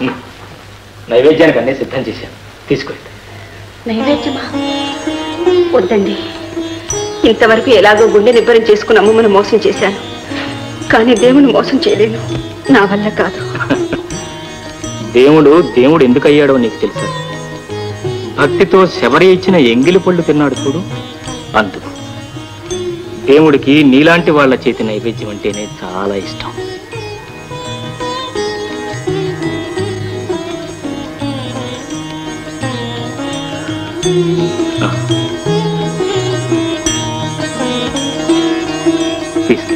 నైవేద్యానికి అన్నీ సిద్ధం చేశాను తీసుకెళ్తా నైవేద్యమా వద్దండి ఇంతవరకు ఎలాగో గుండె నిబ్బరం చేసుకుని అమ్మమ్మను మోసం చేశాను కానీ దేవుని మోసం చేయలేను నా వల్ల కాదు దేవుడు దేవుడు ఎందుకు అయ్యాడో నీకు తెలుసా భక్తితో శబరి ఇచ్చిన ఎంగిలి పళ్ళు తిన్నాడు చూడు అందుకు దేవుడికి నీలాంటి వాళ్ళ చేతి నైవేద్యం అంటేనే చాలా ఇష్టం ఆ. తీసుకో.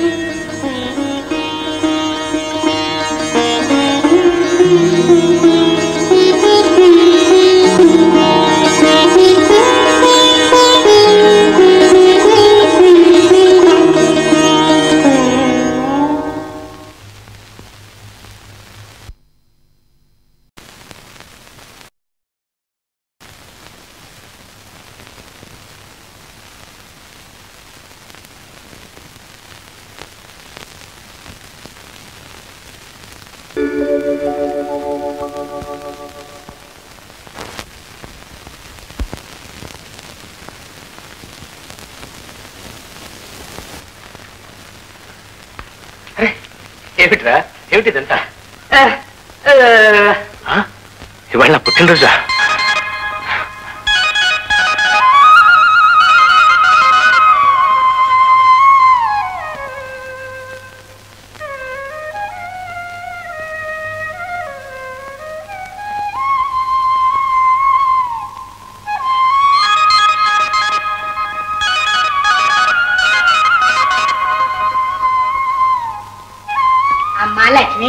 ఏమిట్రా ఏమిటిదంతా ఆ? ఇవాళ నా పుట్టినరోజా అమ్మా లక్ష్మి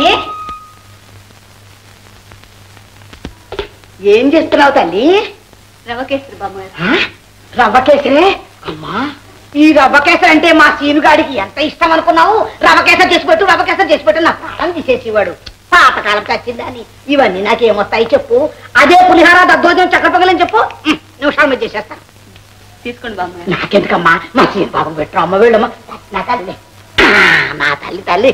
ఏం చేస్తున్నావు తల్లి రవకేశ్వరి బామ్మగారు ఆ? రవ్వ కేసరే అమ్మా ఈ రవ్వ కేసరి అంటే మా సీనుగాడికి ఎంత ఇష్టం అనుకున్నావు రవ్వ కేసరి చేసి పెట్టు రవ్వ కేసరి చేసి పెట్టు నా ప్రాణం తీసేసేవాడు పాతకాలం వచ్చిందని ఇవన్నీ నాకేమొస్తాయి చెప్పు అదే పులిహార దద్దోజనం చక్కెర పొగలని చెప్పు ఉమ్, నిమిషాలు మీద చేసేస్తాను తీసుకోండి బామ్మగారు నాకెందుకమ్మా మా సీను బాబు పెట్టు అమ్మ వెళ్ళమ్మా నా తల్లి ఆ, నా తల్లి తల్లి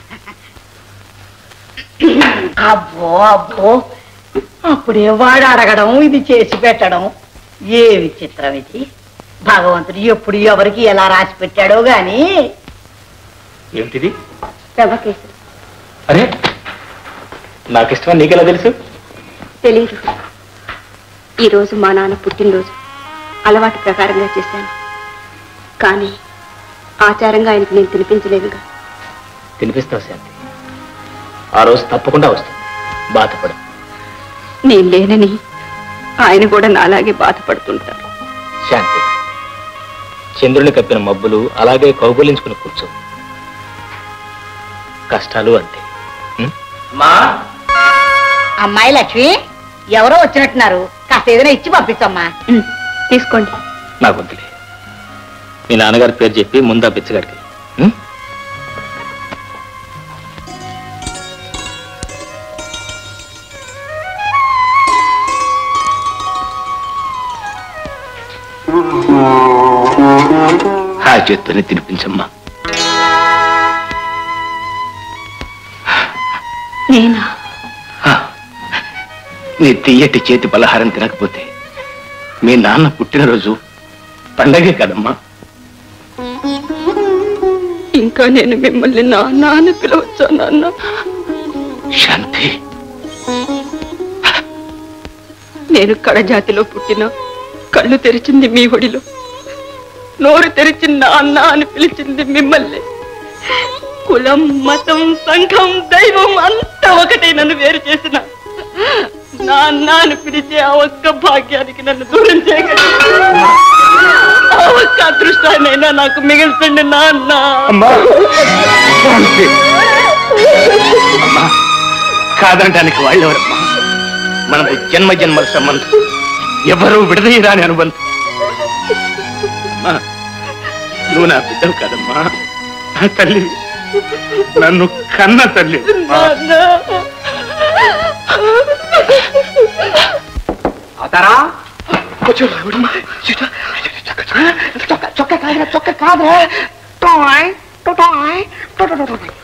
అబ్బో అబ్బో అప్పుడే వాడు అడగడం ఇది చేసి పెట్టడం ఏ విచిత్రం ఇది భగవంతుడు ఎప్పుడు ఎవరికి ఎలా రాసి పెట్టాడో గాని ఏమిటిది రవకేశ్వరి అరే నాకు ఇష్టమని నీకెలా తెలుసు తెలీదు ఈరోజు మా నాన్న పుట్టినరోజు అలవాటు ప్రకారంగా చేశాను కానీ ఆచారంగా ఆయనకు నేను తినిపించలేదుగా తినిపిస్తావు శాంతి ఆ రోజు తప్పకుండా వస్తుంది బాధపడు నేను లేనని ఆయన కూడా నాలాగే బాధపడుతుంటారు శాంతి చంద్రుని కప్పిన మబ్బులు అలాగే కౌగులించుకుని కూర్చో కష్టాలు అంతే మా అమ్మాయి లక్ష్మి ఎవరో వచ్చినట్టున్నారు కాస్త ఏదైనా ఇచ్చి పంపించమ్మా ఉమ్, తీసుకోండి నాకు వద్దులే మీ నాన్నగారి పేరు చెప్పి ముందా బిచ్చగాడికి ఉం? ఆ చేత్తోనే తినిపించమ్మా నేనా నీ తీయటి చేతి పలహారం తినకపోతే మీ నాన్న పుట్టినరోజు పండగే కదమ్మా ఇంకా నేను మిమ్మల్ని నాన్న అని పిలవచ్చా నాన్న శాంతి నేను కడజాతిలో పుట్టిన కళ్ళు తెరిచింది మీ ఒడిలో నోరు తెరిచి నాన్న అని పిలిచింది మిమ్మల్ని కులం మతం సంఘం దైవం అంతా ఒకటే నన్ను వేరు చేసిన నాన్న అని పిలిచే ఆ ఒక్క భాగ్యానికి నన్ను దూరం చేయగలరు ఆ ఒక్క అదృష్టాన్నైనా నాకు మిగిల్చండి నాన్న అమ్మా శాంతి అమ్మా కాదనడానికి వాళ్ళెవరమ్మా మనది జన్మ జన్మల సంబంధం ఎవరు విడదీయరాని అనుబంధం అమ్మా, నువ్వు నా బిడ్డవు కదమ్మా నా తల్లి నన్ను కన్న తల్లి నాన్న అవుతారా చొక్క చొక్క కాదురా చొక్క కాదురా టాయ్ టాయ్